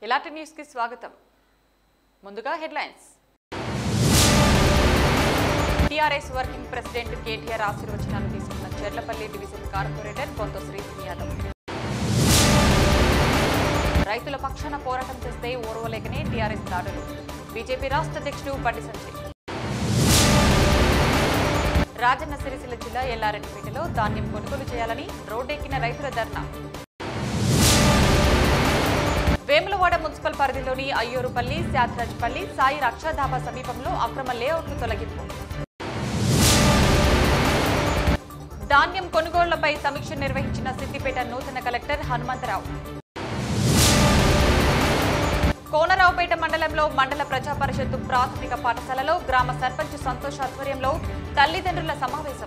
ఇలాంటి న్యూస్ కి స్వాగతం ముందుగా headlines TRS working president KTR ఆశీర్వచనాలు తీసుకున్న చెర్లపల్లి డివిజన్ కార్పొరేటర్ బొంత శ్రీధర్ యాదవ్ రైతుల పక్షాన పోరాటం చేస్తే ఓర్వలేకనే టీఆర్ఎస్ దాడులు బీజేపీ రాష్ట్ర అధ్యక్షుడు బండి సంజయ్ రాజన్న సిరిసిల్ల జిల్లా ఎల్లారెడ్డిపేటలో ధాన్యం కొనుగోలు చేయాలని రోడ్డెక్కిన రైతుల ధర్నా వేములవాడ మున్సిపల్ పరిధిలోని అయ్యూరుపల్లి శాతరాజ్పల్లి సాయి రక్షాధాబా సమీపంలో అక్రమ లేఅవుట్లు తొలగింపు ధాన్యం కొనుగోళ్లపై సమీక్ష నిర్వహించిన సిద్దిపేట నూతన కలెక్టర్ హనుమంతరావు కోనరావుపేట మండలంలో మండల ప్రజా పరిషత్తు ప్రాథమిక పాఠశాలలో గ్రామ సర్పంచ్ సంతోష్ ఆధ్వర్యంలో తల్లిదండ్రుల సమావేశం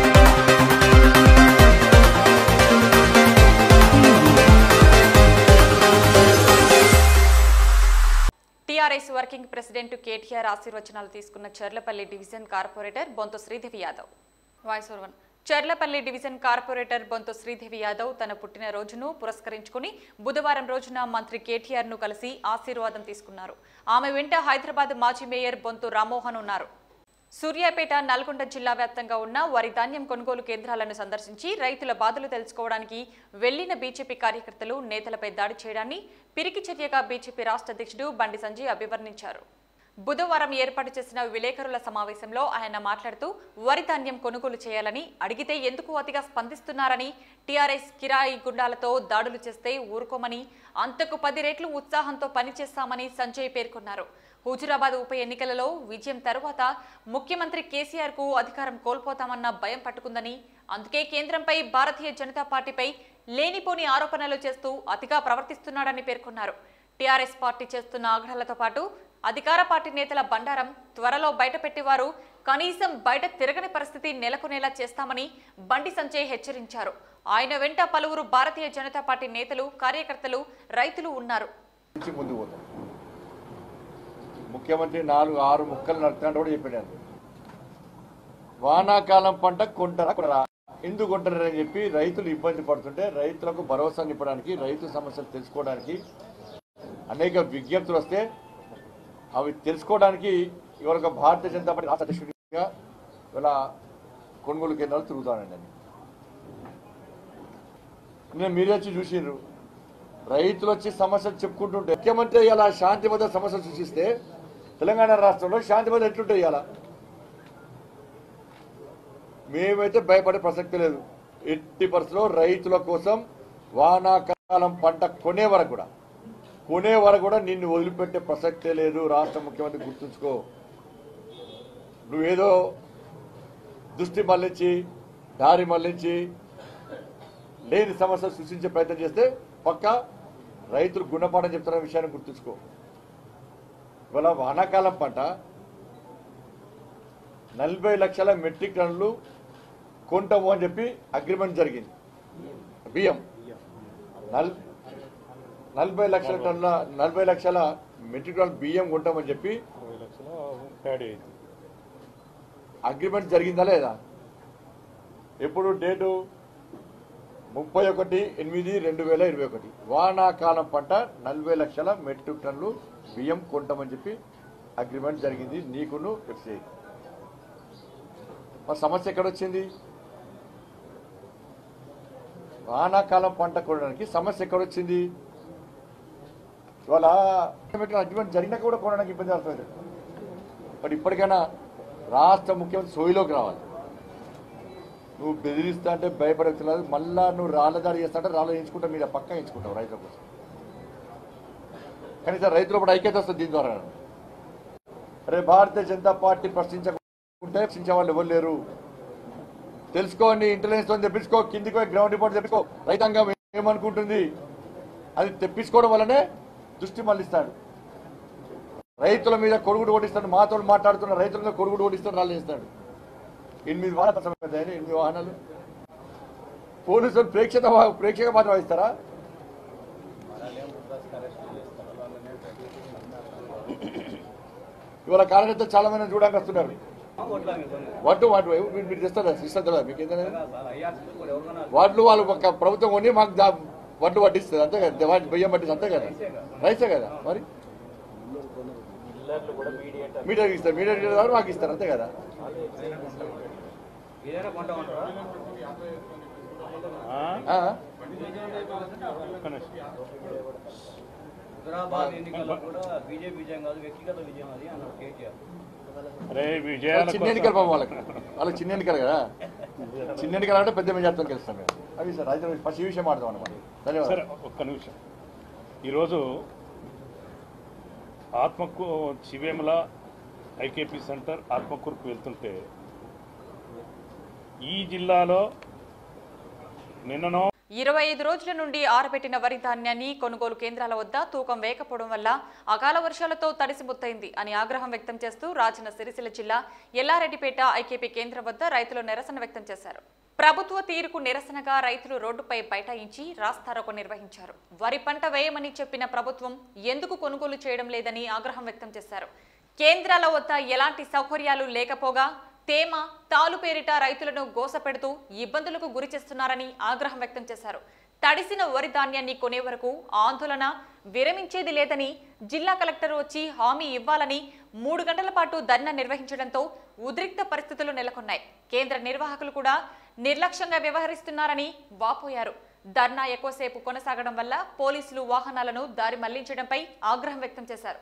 టీఆర్ఎస్ వర్కింగ్ ప్రెసిడెంట్ కేటీఆర్ ఆశీర్వచనాలు తీసుకున్న Cherlapalli division corporator Bontha Sridevi Yadav voice over one. Charlapalli division corporator Bontha Sridevi Yadav తన పుట్టినరోజును పురస్కరించుకుని బుధవారం రోజున మంత్రి కేటీఆర్ ను కలిసి ఆశీర్వాదం తీసుకున్నారు ఆమె వెంట హైదరాబాద్ మాజీ మేయర్ బొంతు రామ్మోహన్ ఉన్నారు సూర్యాపేట నల్గొండ జిల్లా వ్యాప్తంగా ఉన్న వరి ధాన్యం కొనుగోలు కేంద్రాలను సందర్శించి రైతుల బాధలు తెలుసుకోవడానికి వెళ్లిన బీజేపీ కార్యకర్తలు నేతలపై దాడి చేయడాన్ని పిరికి చర్యగా బీజేపీ రాష్ట్ర అధ్యక్షుడు బండి సంజయ్ అభివర్ణించారు బుధవారం ఏర్పాటు చేసిన విలేకరుల సమావేశంలో ఆయన మాట్లాడుతూ వరి ధాన్యం కొనుగోలు చేయాలని అడిగితే ఎందుకు అతిగా స్పందిస్తున్నారని టీఆర్ఎస్ కిరాయి గుండాలతో దాడులు చేస్తే ఊరుకోమని అంతకు పది రెట్లు ఉత్సాహంతో పనిచేస్తామని సంజయ్ పేర్కొన్నారు హుజురాబాద్ ఉప ఎన్నికలలో విజయం తరువాత ముఖ్యమంత్రి కేసీఆర్ కు అధికారం కోల్పోతామన్న భయం పట్టుకుందని అందుకే కేంద్రంపై భారతీయ జనతా పార్టీపై లేనిపోని ఆరోపణలు చేస్తూ అతిగా ప్రవర్తిస్తున్నాడని పేర్కొన్నారు టీఆర్ఎస్ పార్టీ చేస్తున్న ఆగ్రహాలతో పాటు అధికార పార్టీ నేతల బండారం త్వరలో బయటపెట్టేవారు కనీసం బయట తిరగని పరిస్థితి నెలకొనేలా చేస్తామని బండి సంజయ్ హెచ్చరించారు ఆయన వెంట పలువురు భారతీయ జనతా పార్టీ నేతలు కార్యకర్తలు రైతులు ఉన్నారు నుంచి ముందుకు పోతాం ముఖ్యమంత్రి నాలుగు ఆరు ముక్కలు నడుతున్నట్టు కూడా చెప్పాడు వానాకాలం పంట కొంటారా కొనరా ఎందుకు కొంటారని చెప్పి రైతులు ఇబ్బంది పడుతుంటే రైతులకు భరోసా నింపడానికి రైతు సమస్యలు తెలుసుకోవడానికి అనేక విజ్ఞప్తులు వస్తే అవి తెలుసుకోవడానికి ఇవాళ ఒక భారతీయ జనతా పార్టీ రాష్ట్ర అధ్యక్షుడిగా ఇవాళ కొనుగోలు కేంద్రాలు తిరుగుతానండి నేను నేను మీరే వచ్చి చూసిండ్రు రైతులు వచ్చి సమస్యలు చెప్పుకుంటుంటే ముఖ్యమంత్రి ఇలా శాంతి భద్రత సమస్యలు సృష్టిస్తే తెలంగాణ రాష్ట్రంలో శాంతి భద్రత ఎట్లుంటాయి ఇవాళ మేమైతే భయపడే ప్రసక్తి లేదు ఎట్టి పరిస్థితుల్లో రైతుల కోసం వానాకాలం పంట కొనే వరకు కూడా కొనే వరకు కూడా నిన్ను వదిలిపెట్టే ప్రసక్తే లేదు రాష్ట్ర ముఖ్యమంత్రి గుర్తుంచుకో నువ్వేదో దృష్టి మళ్లించి దారి మళ్లించి లేని సమస్యలు సృష్టించే ప్రయత్నం చేస్తే పక్క రైతులు గుణపాఠం చెప్తున్న విషయాన్ని గుర్తుంచుకో ఇవాళ వానాకాలం పంట నలభై లక్షల మెట్రిక్ టన్నులు కొంటాము అని చెప్పి అగ్రిమెంట్ జరిగింది బియ్యం నల్- నలభై లక్షల టన్నుల నలభై లక్షల మెట్రిక్ టన్నుల బియ్యం కొంటామని చెప్పి ఇరవై లక్షల ప్యాడీ అయింది అగ్రిమెంట్ జరిగిందా లేదా ఎప్పుడు డేటు ముప్పై ఒకటి ఎనిమిది రెండు వేల ఇరవై ఒకటి వానాకాలం పంట నలభై లక్షల మెట్రిక్ టన్నులు బియ్యం కొంటామని చెప్పి అగ్రిమెంట్ జరిగింది నీకును ఎఫ్సిఐ మరి సమస్య ఎక్కడొచ్చింది వానాకాలం పంట కొనడానికి సమస్య ఎక్కడొచ్చింది ఇవాళ అగ్రిమెంట్ జరిగినా కూడా కొనడానికి ఇబ్బంది అవుతుంది బట్ ఇప్పటికైనా రాష్ట్ర ముఖ్యమంత్రి సోయిలోకి రావాలి నువ్వు బెదిరిస్తా అంటే భయపడుతున్నారు మళ్ళా నువ్వు రాళ్ళ దాడి చేస్తా అంటే రాళ్ళు ఎంచుకుంటా మీద పక్క ఎంచుకుంటావు రైతుల కోసం కనీసం రైతులు కూడా ఐక్యత వస్తుంది దీని ద్వారా అరే భారతీయ జనతా పార్టీ ప్రశ్నించకుంటే ప్రశ్నించే వాళ్ళు ఎవరు లేరు తెలుసుకోండి ఇంటెలిజెన్స్ తో తెప్పించుకో కిందికి పోయి గ్రౌండ్ రిపోర్ట్ తెప్పించుకో రైతాంగం ఏమనుకుంటుంది అది తెప్పించుకోవడం వల్లనే దృష్టి మళ్ళిస్తాడు రైతుల మీద కొడుగుడు ఓడిస్తాడు మాతో మాట్లాడుతున్న రైతుల మీద కొడుగుడు ఓడిస్తాడు రాళ్ళు చేస్తాడు ఎనిమిది వాహనాల సమస్య ఎనిమిది వాహనాలు పోలీసులు ప్రేక్షక ప్రేక్షక పాత్ర వహిస్తారా ఇవాళ కార్యకర్త చాలా మంది చూడడానికి వస్తున్నారు వాటి వాటి మీరు మీరు తెస్తారా ఇస్తారు కదా మీకు ఏంటంటే వాటిలో వాళ్ళు ఒక ప్రభుత్వం కొని మాకు దా- వడ్డు వడ్డిస్తుంది అంతే కదా వాటి బియ్యం పట్టిస్తుంది అంతే కదా రైసే కదా మరి మీటర్ ఇస్తారు మీటర్ ద్వారా మాకు ఇస్తారు అంతే కదా ఆ? ఆ? ఒక్క నిమిషం. హైదరాబాద్ ఎన్నికల్లో కూడా బీజేపీ విజయం కాదు వ్యక్తిగత విజయం అది అన్నారు కేటీఆర్ అరే విజయాల చిన్న ఎన్నికలు పాపం వాళ్ళకి వాళ్ళకి చిన్న ఎన్నికలు కదా చిన్న ఎన్నికలు అంటే పెద్ద మెజార్టీతో గెలుస్తాం మేము అవి సార్ అయితే ఫస్ట్ ఈ విషయం మాట్లాడదాం అనమాట సరే ధన్యవాదాలు ఒక్క నిమిషం ఈరోజు ఆత్మకు శివేమల ఐకేపీ సెంటర్ ఆత్మకూరుకు వెళ్తుంటే ఈ జిల్లాలో నిన్ననో ఇరవై ఐదు రోజుల నుండి ఆరబెట్టిన వరి ధాన్యాన్ని కొనుగోలు కేంద్రాల వద్ద తూకం వేయకపోవడం వల్ల అకాల వర్షాలతో తడిసి ముత్తైంది అని ఆగ్రహం వ్యక్తం చేస్తూ రాజన్న సిరిసిల్ల జిల్లా ఎల్లారెడ్డిపేట ఐకేపీ కేంద్రం వద్ద రైతులు నిరసన వ్యక్తం చేశారు ప్రభుత్వ తీరుకు నిరసనగా రైతులు రోడ్డుపై బైఠాయించి రాస్తారోకో నిర్వహించారు వరి పంట వేయమని చెప్పిన ప్రభుత్వం ఎందుకు కొనుగోలు చేయడం లేదని ఆగ్రహం వ్యక్తం చేశారు కేంద్రాల వద్ద ఎలాంటి సౌకర్యాలు లేకపోగా తేమ తాలు పేరిట రైతులను గోసపెడుతూ ఇబ్బందులకు గురి చేస్తున్నారని ఆగ్రహం వ్యక్తం చేశారు తడిసిన వరి ధాన్యాన్ని కొనే వరకు ఆందోళన విరమించేది లేదని జిల్లా కలెక్టర్ వచ్చి హామీ ఇవ్వాలని మూడు గంటల పాటు ధర్నా నిర్వహించడంతో ఉద్రిక్త పరిస్థితులు నెలకొన్నాయి కేంద్ర నిర్వాహకులు కూడా నిర్లక్ష్యంగా వ్యవహరిస్తున్నారని వాపోయారు ధర్నా ఎక్కువసేపు కొనసాగడం వల్ల పోలీసులు వాహనాలను దారి మళ్లించడంపై ఆగ్రహం వ్యక్తం చేశారు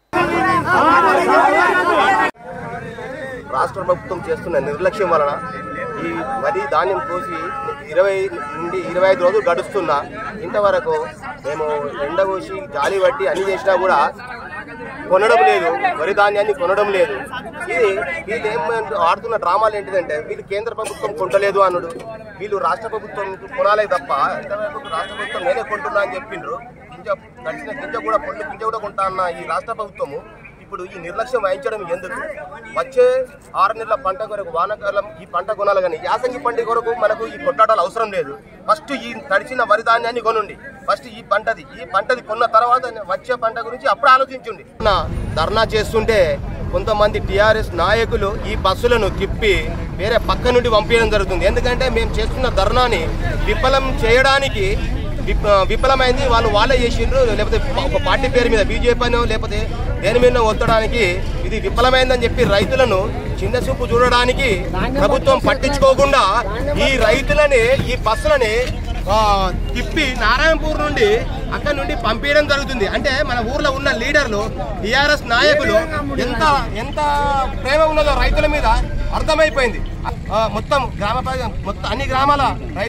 రాష్ట్ర ప్రభుత్వం చేస్తున్న నిర్లక్ష్యం వలన ఈ వరి ధాన్యం కోసి ఇరవై నుండి ఇరవై ఐదు రోజులు గడుస్తున్నా ఇంతవరకు మేము ఎండ కోసి గాలి పట్టి అన్ని చేసినా కూడా కొనడం లేదు వరి ధాన్యాన్ని కొనడం లేదు ఇది వీళ్ళు ఏం ఆడుతున్న డ్రామాలు ఏంటిదంటే వీళ్ళు కేంద్ర ప్రభుత్వం కొంటలేదు అన్నాడు వీళ్ళు రాష్ట్ర ప్రభుత్వం కొనాలే తప్ప ఇంతవరకు రాష్ట్ర ప్రభుత్వం నేనే కొంటున్నా అని చెప్పిండ్రు గింజ తడిసిన గింజ కూడా పొట్టు గింజ కూడా కొంటా అన్న ఈ రాష్ట్ర ప్రభుత్వము ఇప్పుడు ఈ నిర్లక్ష్యం వహించడం ఎందుకు వచ్చే ఆరు నెలల పంట కొరకు వానాకాలం ఈ పంట కొనాలి కానీ యాసంగి పంట కొరకు మనకు ఈ కొట్టాటాలు అవసరం లేదు ఫస్ట్ ఈ తడిచిన వరి ధాన్యాన్ని కొనుండి ఫస్ట్ ఈ పంటది ఈ పంటది కొన్న తర్వాత వచ్చే పంట గురించి అప్పుడు ఆలోచించండి నా ధర్నా చేస్తుంటే కొంతమంది టీఆర్ఎస్ నాయకులు ఈ బస్సులను తిప్పి వేరే పక్క నుండి పంపించడం జరుగుతుంది ఎందుకంటే మేము చేస్తున్న ధర్నాని విఫలం చేయడానికి విప్- విఫలమైంది వాళ్ళు వాళ్ళే చేసిండ్రు లేకపోతే ఒక పార్టీ పేరు మీద బీజేపీ అనో లేకపోతే దేని మీద ఒత్తడానికి ఇది విఫలమైందని చెప్పి రైతులను చిన్న చూపు చూడడానికి ప్రభుత్వం పట్టించుకోకుండా ఈ రైతులని ఈ బస్సులని ఆ, తిప్పి నారాయణపూర్ నుండి అక్కడ నుండి పంపించడం జరుగుతుంది అంటే మన ఊర్లో ఉన్న లీడర్లు టిఆర్ఎస్ నాయకులు ఎంత ఎంత ప్రేమ ఉన్నదో రైతుల మీద అర్థమైపోయింది ఆ, మొత్తం గ్రామ ప్రజ- మొత్తం అన్ని గ్రామాల రై-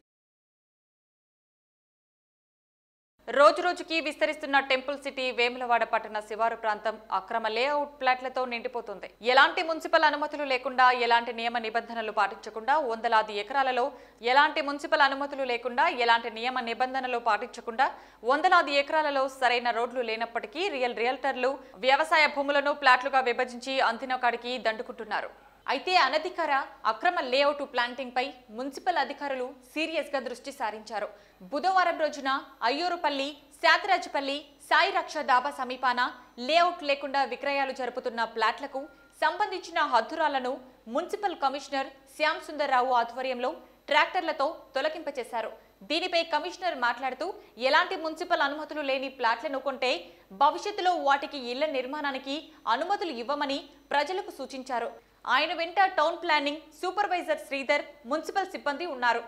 రోజు రోజుకి విస్తరిస్తున్న టెంపుల్ సిటీ వేములవాడ పట్టణ శివారు ప్రాంతం అక్రమ లేఅవుట్ ప్లాట్లతో నిండిపోతుంది ఎలాంటి మున్సిపల్ అనుమతులు లేకుండా ఎలాంటి నియమ నిబంధనలు పాటించకుండా వందలాది ఎకరాలలో ఎలాంటి మున్సిపల్ అనుమతులు లేకుండా ఎలాంటి నియమ నిబంధనలు పాటించకుండా వందలాది ఎకరాలలో సరైన రోడ్లు లేనప్పటికీ రియల్ రియల్టర్లు వ్యవసాయ భూములను ప్లాట్లుగా విభజించి అంతిన కాడికి దండుకుంటున్నారు అయితే అనధికార అక్రమ లేఅవుట్ ప్లాంటింగ్ పై మున్సిపల్ అధికారులు సీరియస్ గా దృష్టి సారించారు బుధవారం రోజున అయ్యూరుపల్లి శాతరాజపల్లి సాయి రక్ష డాబా సమీపాన లేఅవుట్ లేకుండా విక్రయాలు జరుపుతున్న ప్లాట్లకు సంబంధించిన హద్దురాలను మున్సిపల్ కమిషనర్ శ్యామ్ సుందర్రావు ఆధ్వర్యంలో ట్రాక్టర్లతో తొలగింపచేశారు దీనిపై కమిషనర్ మాట్లాడుతూ ఎలాంటి మున్సిపల్ అనుమతులు లేని ప్లాట్లను కొంటే భవిష్యత్తులో వాటికి ఇళ్ల నిర్మాణానికి అనుమతులు ఇవ్వమని ప్రజలకు సూచించారు ఆయన వెంట town planning supervisor Sridhar municipal సిబ్బంది ఉన్నారు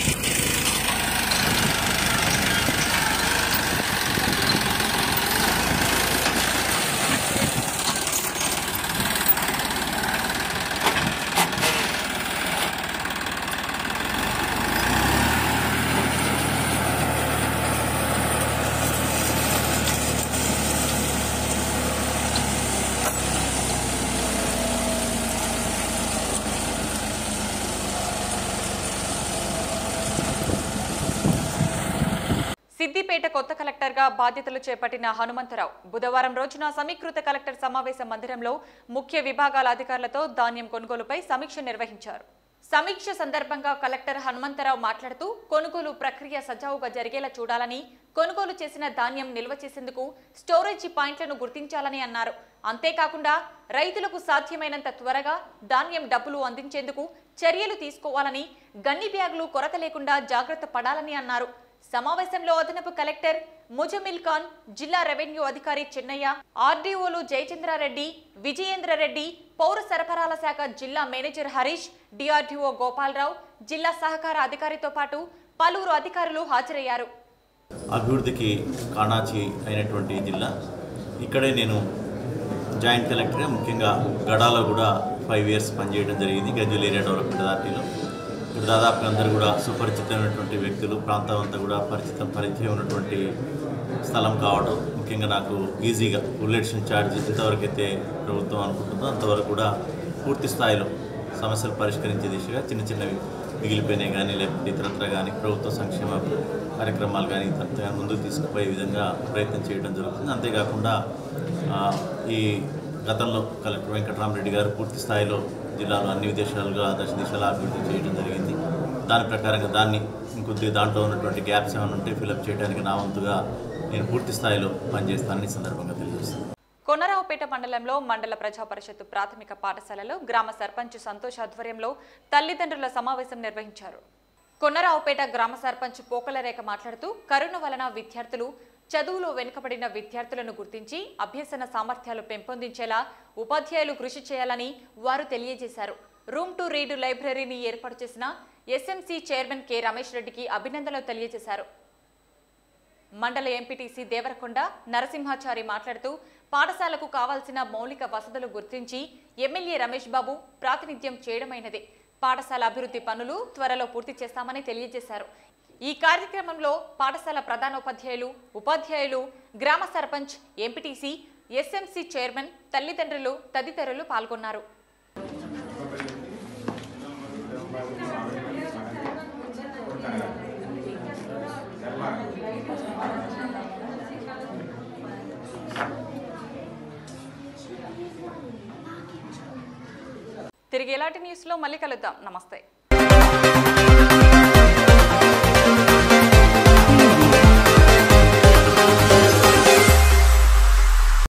సిద్దిపేట కొత్త కలెక్టర్గా బాధ్యతలు చేపట్టిన హనుమంతరావు బుధవారం రోజున సమీకృత కలెక్టర్ సమావేశ మందిరంలో ముఖ్య విభాగాల అధికారులతో ధాన్యం కొనుగోలుపై సమీక్ష నిర్వహించారు సమీక్ష సందర్భంగా కలెక్టర్ హనుమంతరావు మాట్లాడుతూ కొనుగోలు ప్రక్రియ సజావుగా జరిగేలా చూడాలని కొనుగోలు చేసిన ధాన్యం నిల్వ చేసేందుకు స్టోరేజీ పాయింట్లను గుర్తించాలని అన్నారు అంతేకాకుండా రైతులకు సాధ్యమైనంత త్వరగా ధాన్యం డబ్బులు అందించేందుకు చర్యలు తీసుకోవాలని గన్ని బ్యాగులు కొరత లేకుండా జాగ్రత్త పడాలని అన్నారు సమావేశంలో అదనపు కలెక్టర్ ముజమిల్ ఖాన్ జిల్లా రెవెన్యూ అధికారి చిన్నయ్య ఆర్డీఓలు జయచంద్రారెడ్డి విజయేంద్రరెడ్డి పౌర సరఫరాల శాఖ జిల్లా మేనేజర్ హరీష్ డిఆర్డీఓ గోపాలరావు జిల్లా సహకార అధికారితో పాటు పలువురు అధికారులు హాజరయ్యారు అభివృద్ధికి కాణాచి అయినటువంటి జిల్లా ఇక్కడే నేను జాయింట్ కలెక్టర్గా ముఖ్యంగా గడాలో కూడా ఫైవ్ ఇయర్స్ పనిచేయడం జరిగింది గజ్వల్ ఏరియా డెవలప్మెంట్ అథారిటీలో ఇక్కడ దాదాపుగా అందరూ కూడా సుపరిచితమైనటువంటి వ్యక్తులు ప్రాంతం అంతా కూడా పరిచితం పరిచయం ఉన్నటువంటి స్థలం కావడం ముఖ్యంగా నాకు ఈజీగా బుల్లెట్స్ ఛార్జ్ ఎంతవరకు అయితే ప్రభుత్వం అనుకుంటుందో అంతవరకు కూడా పూర్తి స్థాయిలో సమస్యలు పరిష్కరించే దిశగా చిన్న చిన్నవి మిగిలిపోయినాయి కానీ లేకపోతే ఇతరత్ర కానీ ప్రభుత్వ సంక్షేమ కార్యక్రమాలు కానీ ఇతరత్ర కానీ ముందుకు తీసుకుపోయే విధంగా ప్రయత్నం చేయడం జరుగుతుంది అంతేకాకుండా ఆ, ఈ గతంలో కలెక్టర్ వెంకటరామరెడ్డి గారు పూర్తి స్థాయిలో జిల్లాలో అన్ని విదేశాలుగా దశ దిశలా అభివృద్ధి చేయడం జరిగింది దాని ప్రకారంగా దాన్ని ఇంకొద్ది దాంట్లో ఉన్నటువంటి గ్యాప్స్ ఏమైనా ఉంటే ఫిలప్ చేయడానికి నా వంతుగా నేను పూర్తి స్థాయిలో పనిచేస్తానని ఈ సందర్భంగా తెలియజేస్తాను కొనరావుపేట మండలంలో మండల ప్రజా పరిషత్తు ప్రాథమిక పాఠశాలలో గ్రామ సర్పంచ్ సంతోష్ ఆధ్వర్యంలో తల్లిదండ్రుల సమావేశం నిర్వహించారు కొనరావుపేట గ్రామ సర్పంచ్ పోకలరేఖ మాట్లాడుతూ కరోనా వలన విద్యార్థులు చదువులో వెనుకబడిన విద్యార్థులను గుర్తించి అభ్యసన సామర్థ్యాలు పెంపొందించేలా ఉపాధ్యాయులు కృషి చేయాలని వారు తెలియజేశారు రూమ్ టు రీడ్ లైబ్రరీని ఏర్పాటు చేసిన ఎస్ఎంసీ చైర్మన్ కె రమేష్ రెడ్డికి అభినందనలు తెలియజేశారు మండల ఎంపీటీసీ దేవరకొండ నరసింహాచారి మాట్లాడుతూ పాఠశాలకు కావాల్సిన మౌలిక వసతులు గుర్తించి ఎమ్మెల్యే రమేష్ బాబు ప్రాతినిధ్యం చేయడమైనది పాఠశాల అభివృద్ధి పనులు త్వరలో పూర్తి చేస్తామని తెలియజేశారు ఈ కార్యక్రమంలో పాఠశాల ప్రధానోపాధ్యాయులు ఉపాధ్యాయులు గ్రామ సర్పంచ్ ఎంపీటీసీ ఎస్ఎంసీ చైర్మన్ తల్లిదండ్రులు తదితరులు పాల్గొన్నారు తిరిగి ఎలాంటి న్యూస్లో మళ్ళీ కలుద్దాం నమస్తే